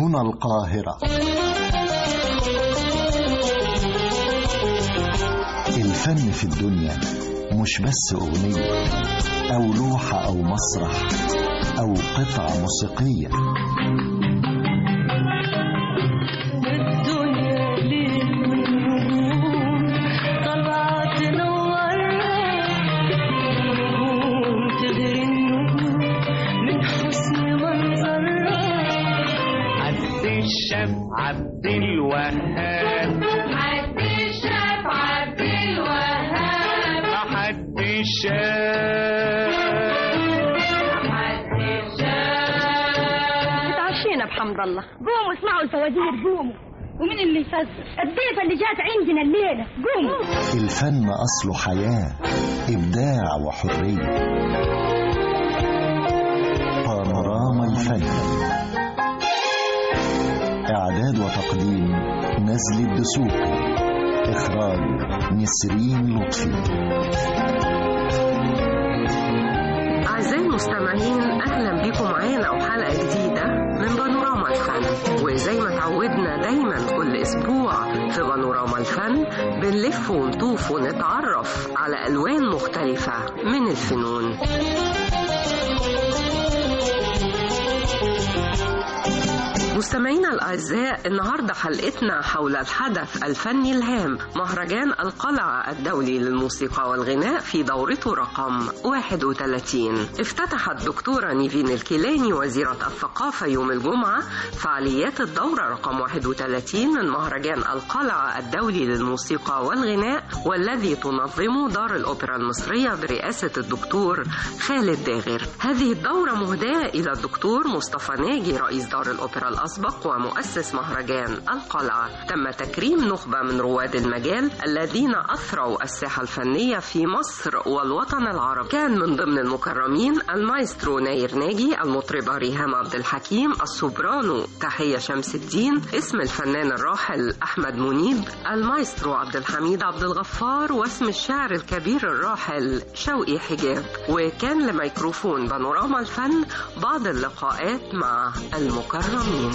هنا القاهرة الفن في الدنيا مش بس أغنية أو لوحة أو مسرح أو قطعة موسيقية الدنيا ليل والنجوم طالعة تنورنا نجوم تغري النجوم من حسن منظرها عبد الشاب عبد الوهاب عبد الشاف عبد الوهاب حد الشاب عبد الشاف اتعشينا بحمد الله قوموا اسمعوا الفوازير قوموا ومين اللي يفزر الضيفة اللي جات عندنا الليلة قوموا الفن أصله حياة إبداع وحرية بانوراما الفن إعداد وتقديم نزل الدسوقي إخراج نسرين لطفي أعزائي المستمعين أهلا بكم معانا وحلقة جديدة من بانوراما الفن وزي ما تعودنا دايما كل أسبوع في بانوراما الفن بنلف ونطوف ونتعرف على ألوان مختلفة من الفنون مستمعينا الأعزاء النهاردة حلقتنا حول الحدث الفني الهام مهرجان القلعة الدولي للموسيقى والغناء في دورته رقم 31 افتتحت الدكتورة نيفين الكيلاني وزيرة الثقافة يوم الجمعة فعاليات الدورة رقم 31 من مهرجان القلعة الدولي للموسيقى والغناء والذي تنظمه دار الأوبرا المصرية برئاسة الدكتور خالد داغر هذه الدورة مهداة إلى الدكتور مصطفى ناجي رئيس دار الأوبرا الأسبق ومؤسس مهرجان القلعة تم تكريم نخبة من رواد المجال الذين أثروا الساحة الفنية في مصر والوطن العربي كان من ضمن المكرمين المايسترو ناير ناجي المطربة ريهام عبد الحكيم السوبرانو تحية شمس الدين اسم الفنان الراحل أحمد منيب المايسترو عبد الحميد عبد الغفار واسم الشاعر الكبير الراحل شوقي حجاب وكان لميكروفون بانوراما الفن بعض اللقاءات مع المكرمين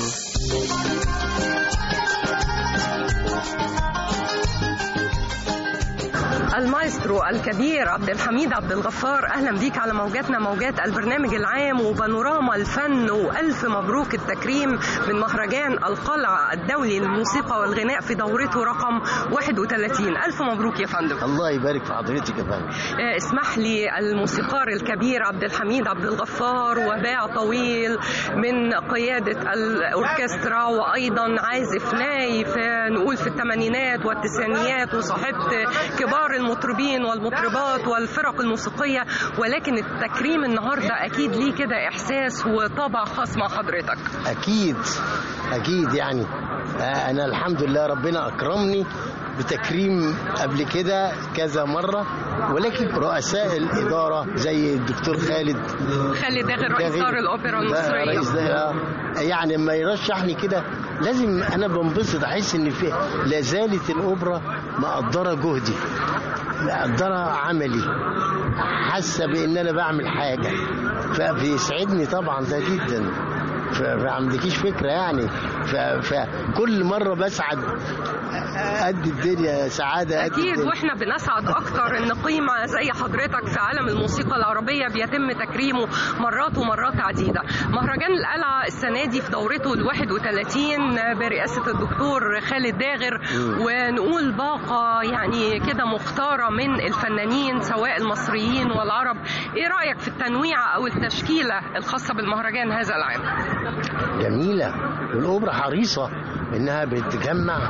المايسترو الكبير عبد الحميد عبد الغفار اهلا بيك على موجاتنا موجات البرنامج العام وبانوراما الفن والف مبروك التكريم من مهرجان القلعه الدولي للموسيقى والغناء في دورته رقم 31 الف مبروك يا فندم الله يبارك في حضرتك يا فندم آه، اسمح لي الموسيقار الكبير عبد الحميد عبد الغفار وباع طويل من قيادة الأوركسترا وأيضا عازف ناي في نقول في الثمانينات والتسعينيات وصاحبت كبار المطربين والمطربات والفرق الموسيقية ولكن التكريم النهاردة أكيد ليه كده إحساس وطابع خاص مع حضرتك اكيد اكيد يعني آه، انا الحمد لله ربنا اكرمني بتكريم قبل كده كذا مره ولكن رؤساء الاداره زي الدكتور خالد خالد داغر رئيس داغر. دار الأوبرا ده المصرية رئيس ده يعني لما يرشحني كده لازم انا بنبسط احس ان في لا زالت الاوبرا مقدره جهدي مقدره عملي حاسه بان انا بعمل حاجه فبيسعدني طبعا ده جدا ف- فما عندكيش فكره يعني ف- فكل مره بسعد قد الدنيا سعاده قد أكيد الدنيا. وإحنا بنسعد أكتر إن قيمة زي حضرتك في عالم الموسيقى العربية بيتم تكريمه مرات ومرات عديدة. مهرجان القلعة السنة دي في دورته ال 31 برئاسة الدكتور خالد داغر ونقول باقة يعني كده مختارة من الفنانين سواء المصريين والعرب. إيه رأيك في التنويع أو التشكيلة الخاصة بالمهرجان هذا العام؟ جميلة والأوبرا حريصة إنها بتجمع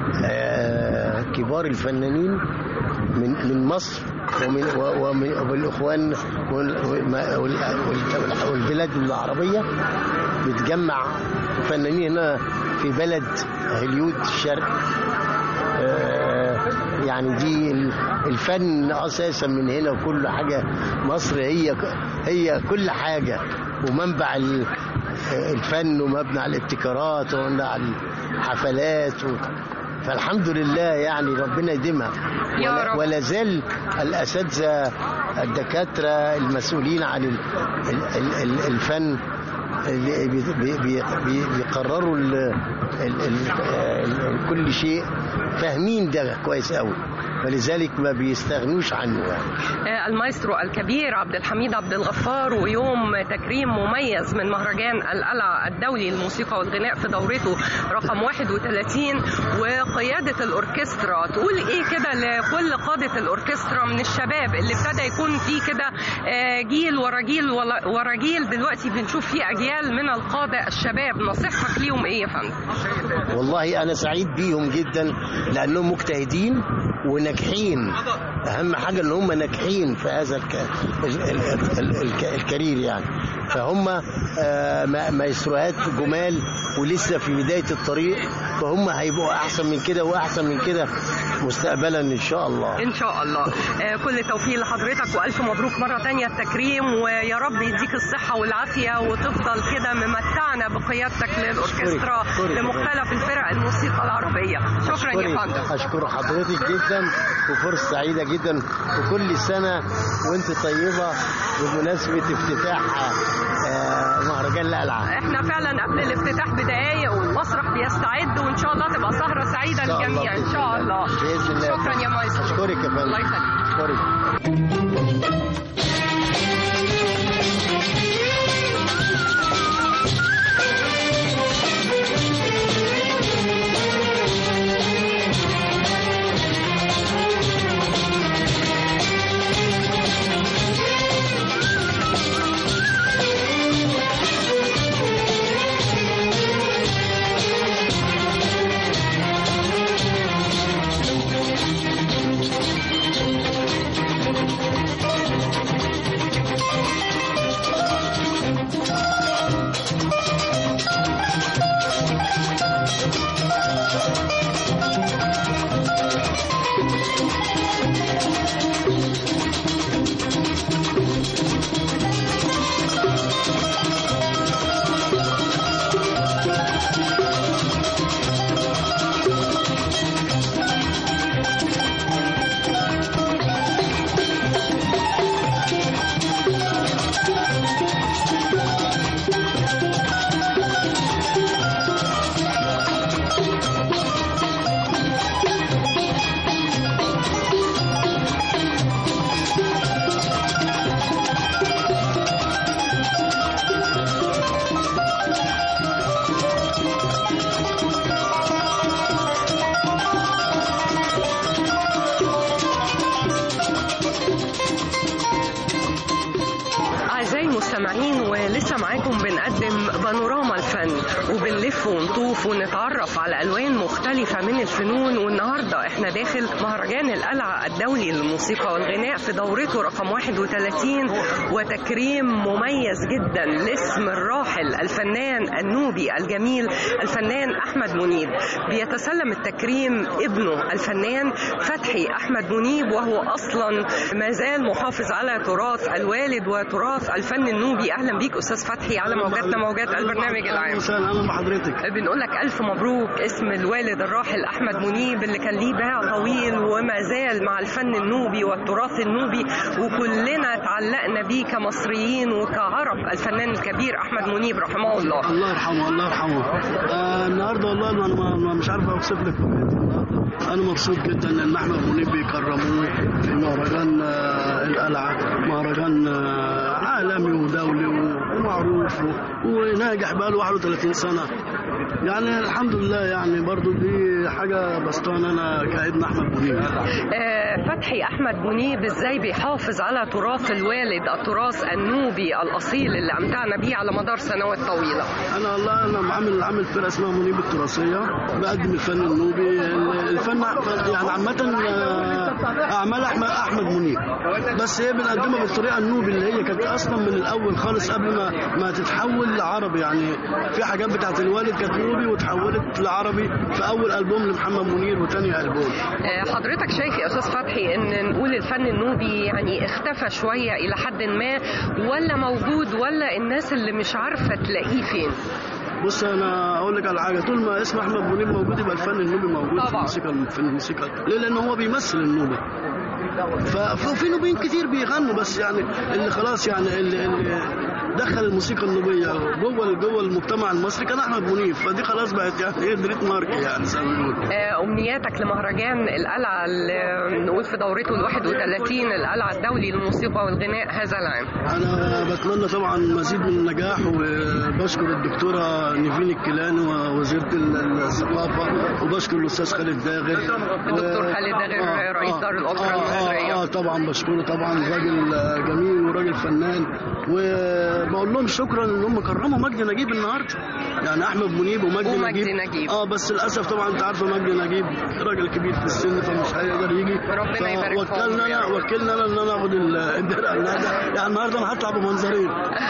آه، كبار الفنانين من من مصر ومن و- ومن والإخوان وال- وما- وال- وال- والبلاد العربية بتجمع فنانين هنا في بلد هليود الشرق آه، يعني دي ال- الفن اساسا من هنا وكل حاجه مصر هي هي كل حاجه ومنبع ال- الفن ومبنى الابتكارات ومبنى الحفلات و... فالحمد لله يعني ربنا يديمها يا ولا, رب. ولا زال الاساتذه الدكاتره المسؤولين عن ال- ال- ال- ال- الفن اللي بي- بي- بي- بي- بيقرروا ال ال ال ال كل شيء فاهمين ده كويس قوي فلذلك ما بيستغنوش عنه يعني آه، المايسترو الكبير عبد الحميد عبد الغفار ويوم تكريم مميز من مهرجان القلعة الدولي للموسيقى والغناء في دورته رقم 31 وقيادة الأوركسترا تقول إيه كده لكل قادة الأوركسترا من الشباب اللي ابتدى يكون في كده آه، جيل ورا جيل ولا- ورا جيل دلوقتي بنشوف فيه أجيال من القادة الشباب نصيحتك ليهم إيه يا فندم؟ والله انا سعيد بيهم جدا لانهم مجتهدين وناجحين اهم حاجه ان هم ناجحين في هذا الك... ال... ال... ال... ال... الكارير يعني فهم آه، ما- مايستروهات جمال ولسه في بدايه الطريق فهم هيبقوا احسن من كده واحسن من كده مستقبلا ان شاء الله ان شاء الله آه، كل التوفيق لحضرتك والف مبروك مره تانية التكريم ويا رب يديك الصحه والعافيه وتفضل كده ممتعنا بقيادتك للاوركسترا أشكرك. أشكرك. لمختلف الفرق الموسيقى العربيه شكرا يا أشكرك- فندم اشكر حضرتك جدا وفرصه سعيده جدا وكل سنه وانت طيبه بمناسبه افتتاح آه، مهرجان القلعه احنا فعلا قبل الافتتاح بدقايق والمسرح بيستعد وان شاء الله تبقى سهره سعيده إن شاء الله للجميع ان شاء الله باذن الله شكرا يا مايسترو اشكرك يا فندم الله يخليك اشكرك أعزائي المستمعين ولسه معاكم بنقدم بانوراما الفن وبنلف ونطوف ونتعرف على ألوان مختلفة من الفنون والنهاردة احنا داخل مهرجان القلعة الدولي للموسيقى والغناء في دورته رقم 31 وتكريم مميز جدا لاسم الراحل الفنان النوبي الجميل الفنان أحمد منيب بيتسلم التكريم ابنه الفنان فتحي أحمد منيب وهو أصلا ما زال محافظ على تراث الوالد وتراث الفن النوبي أهلا بيك أستاذ فتحي على موجاتنا موجات البرنامج العام وسهلا اهلا بحضرتك بنقول لك ألف مبروك اسم الوالد الراحل أحمد منيب اللي كان ليه باع طويل وما زال مع الفن النوبي والتراث النوبي وكلنا تعلقنا بيه كمصريين وكعرب الفنان الكبير أحمد منيب رحمه الله الله يرحمه الله يرحمه آه النهارده والله انا ما- ما- مش عارف اوصف لك النهارده انا مبسوط جدا ان احمد منيب بيكرموه في مهرجان آه القلعه مهرجان آه عالمي ودولي ومعروف و- وناجح بقاله 31 سنه يعني الحمد لله يعني برضو دي حاجه بسطانه انا كابن احمد منيب آه، فتحي احمد منيب ازاي بيحافظ على تراث الوالد التراث النوبي الاصيل اللي امتعنا بيه على مدار سنوات طويله انا والله انا عامل عامل فرقه اسمها منيب التراثيه بقدم الفن النوبي الفن يعني عامه آه، اعمال احمد احمد منيب بس هي بنقدمها بالطريقه النوبي اللي هي كانت اصلا من الاول خالص قبل ما ما تتحول لعربي يعني في حاجات بتاعت الوالد كانت نوبي وتحولت لعربي في اول البوم لمحمد منير وتاني البوم آه، حضرتك شايف يا استاذ فتحي ان نقول الفن النوبي يعني اختفى شويه الى حد ما ولا موجود ولا الناس اللي مش عارفه تلاقيه فين بص انا اقول لك على حاجه طول ما اسم احمد منيب موجود يبقى الفن النوبي موجود في طبعا. الموسيقى في الموسيقى ليه لان هو بيمثل النوبه ففي نوبيين كتير بيغنوا بس يعني اللي خلاص يعني اللي, اللي دخل الموسيقى النوبيه جوه جوه المجتمع المصري كان احمد منيب فدي خلاص بقت يعني ايه دريت مارك يعني زي ما بيقولوا آه، أمنياتك لمهرجان القلعة اللي نقول في دورته ال 31 القلعة الدولي للموسيقى والغناء هذا العام انا بتمنى طبعا مزيد من النجاح وبشكر الدكتوره نيفين الكيلاني ووزيره ال- الثقافه وبشكر الاستاذ خالد داغر الدكتور خالد داغر رئيس دار الأوبرا آه, المصرية. آه, اه طبعا بشكره طبعا راجل آه، جميل وراجل فنان وبقول لهم شكرا ان هم كرموا مجدي نجيب النهارده يعني احمد منيب ومجدي, ومجدي نجيب. نجيب. اه بس للاسف طبعا انت عارفه مجدي نجيب راجل كبير في السن فمش هيقدر يجي ربنا يبارك في وكلنا عمره يا انا رب. وكلنا انا ان انا اخد ال- الدرع النهارده يعني النهارده انا هطلع بمنظرين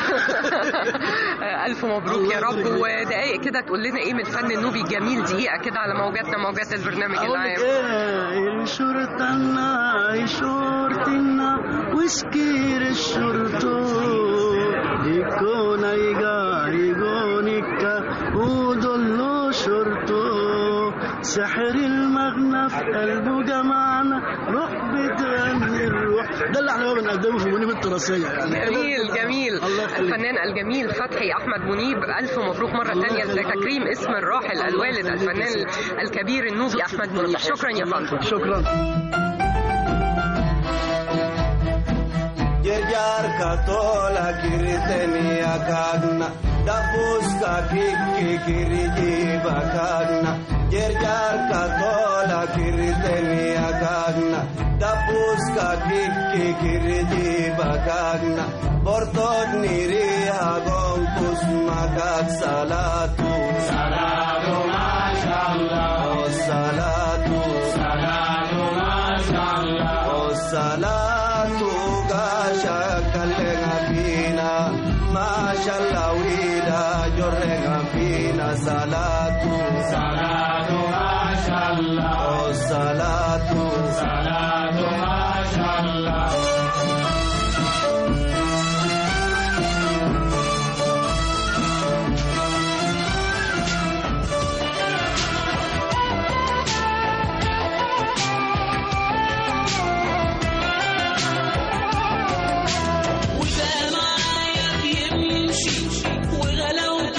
ألف مبروك يا رب ودقايق كده تقول لنا إيه من الفن النوبي الجميل دقيقة كده على موجاتنا موجات البرنامج اقول لك العام ايه الشرطنا شرطنا وسكير الشرطو يكون ايجا يجونيكا ودلو شرطو سحر المغنى في قلبه جمعنا روح بتغني الروح ده اللي احنا بقى بنقدمه في منيب التراثيه يعني جميل جميل الله يخليك. الفنان الجميل فتحي احمد منيب الف مبروك مره ثانيه لتكريم اسم الراحل الوالد الفنان الكبير النوبي احمد منيب شكرا يا فندم شكرا Yerjar katola kiritenia kagna Dabuska kiki kiriji bakagna Yerjar katola kiritenia kagna Dabuska kiki kiriji bakagna Bortot niri hagon kusmakak salatu Salatu mashallah Oh salatu Salatu mashallah Oh salatu gasha kallenga fina mashallah wida jorrenga fina salatu salatu mashallah oh salatu salatu mashallah وده معايا بيمشي وغلاوة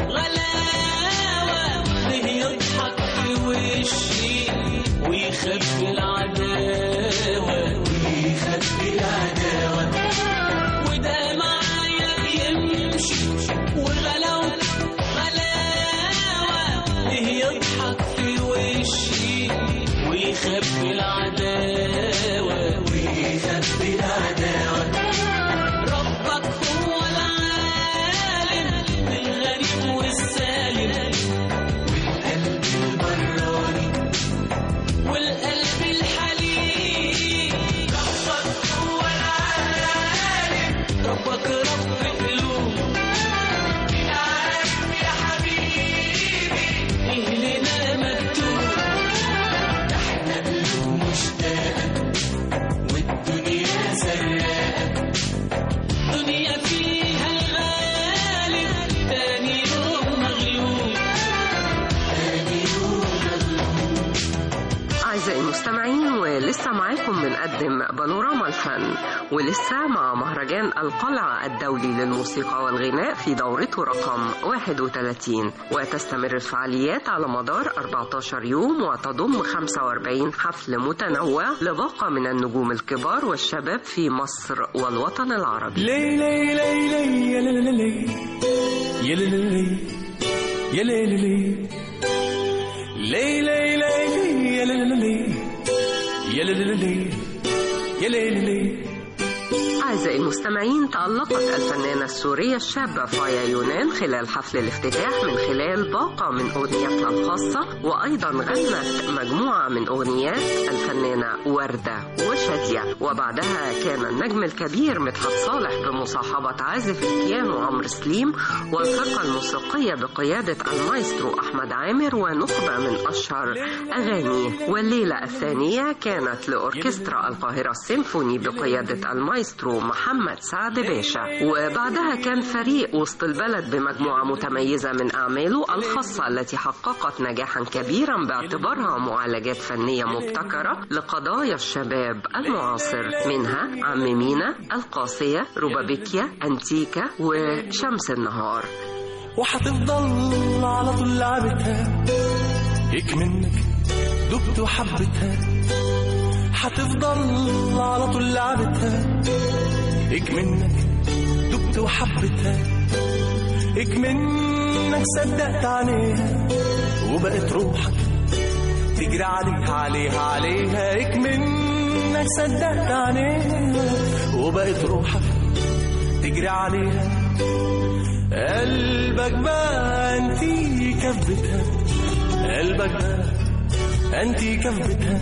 غلاوة ليه يضحك في وشي ويخبي العداوة ويخبي العداوة وده معايا بيمشي وغلاوة غلاوة ليه يضحك في وشي ويخبي العداوة ويخبي العداوة ربك هو العالم الغريب والسالم والقلب البراني والقلب الحليم ربك هو العالم ربك رب قلوب مين عارف يا حبيبي ايه لنا مكتوب ده احنا قلوب مشتاقة والدنيا سراقة دنيا فيها الغالب تاني يوم مغلوب تاني يوم مغلوب أعزائي المستمعين ولسه معاكم بنقدم بانوراما الفن ولسه مع مهرجان القلعة الدولي للموسيقى والغناء في دورته رقم 31 وتستمر الفعاليات على مدار 14 يوم وتضم 45 حفل متنوع لباقة من النجوم الكبار والشباب في مصر والوطن العربي لي لي لي لي يا لي لي لي يا لي لي لي يا لي لي لي لي لي لي يا لي لي لي يا لي لي لي يا لي لي لي أعزائي المستمعين تألقت الفنانة السورية الشابة فايا يونان خلال حفل الافتتاح من خلال باقة من أغنياتها الخاصة وأيضا غنت مجموعة من أغنيات الفنانة وردة وشادية وبعدها كان النجم الكبير مدحت صالح بمصاحبة عازف البيانو عمرو سليم والفرقة الموسيقية بقيادة المايسترو أحمد عامر ونخبة من أشهر أغانيه والليلة الثانية كانت لأوركسترا القاهرة السيمفوني بقيادة المايسترو محمد سعد باشا وبعدها كان فريق وسط البلد بمجموعة متميزة من أعماله الخاصة التي حققت نجاحا كبيرا باعتبارها معالجات فنية مبتكرة لقضايا الشباب المعاصر منها عم مينا القاسية روبابيكيا أنتيكا وشمس النهار وحتفضل على طول لعبتها هيك منك دبت وحبتها حتفضل على طول لعبتها هيك منك دبت وحبتها هيك منك صدقت عليها وبقت روحك تجري عليها عليها عليها هيك منك صدقت عليها وبقت روحك تجري عليها قلبك بقى انتي كفتها قلبك بقى انتي كفتها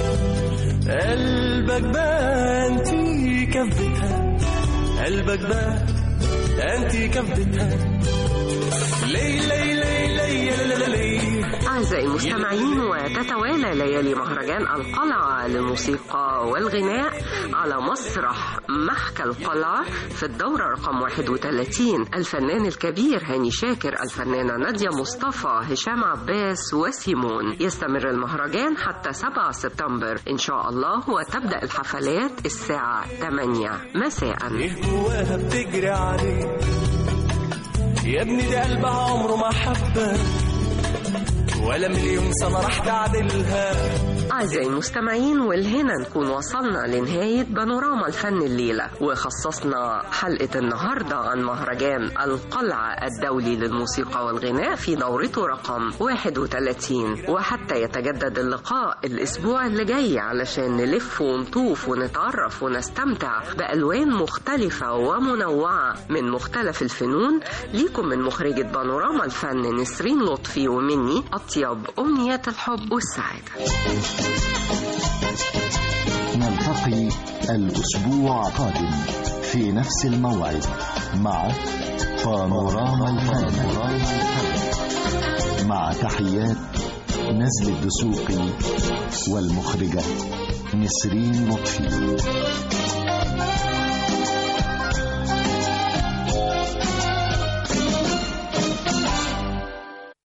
قلبك بقى انتي كفتها قلبك بقى انتي كفتها لي لي لي لي لي لي لي أعزائي المستمعين وتتوالى ليالي مهرجان القلعة للموسيقى والغناء على مسرح محكى القلعة في الدورة رقم 31 الفنان الكبير هاني شاكر الفنانة نادية مصطفى هشام عباس وسيمون يستمر المهرجان حتى 7 سبتمبر إن شاء الله وتبدأ الحفلات الساعة 8 مساء ايه جواها بتجري عليه يا ابني ده قلبها عمره ما حبها ولا مليون سنة راح تعدلها أعزائي المستمعين والهنا نكون وصلنا لنهاية بانوراما الفن الليلة وخصصنا حلقة النهاردة عن مهرجان القلعة الدولي للموسيقى والغناء في دورته رقم 31 وحتى يتجدد اللقاء الأسبوع اللي جاي علشان نلف ونطوف ونتعرف ونستمتع بألوان مختلفة ومنوعة من مختلف الفنون ليكم من مخرجة بانوراما الفن نسرين لطفي ومني أطيب أمنيات الحب والسعادة نلتقي الأسبوع القادم في نفس الموعد مع بانوراما الفن مع تحيات نزل الدسوقي والمخرجة نسرين لطفي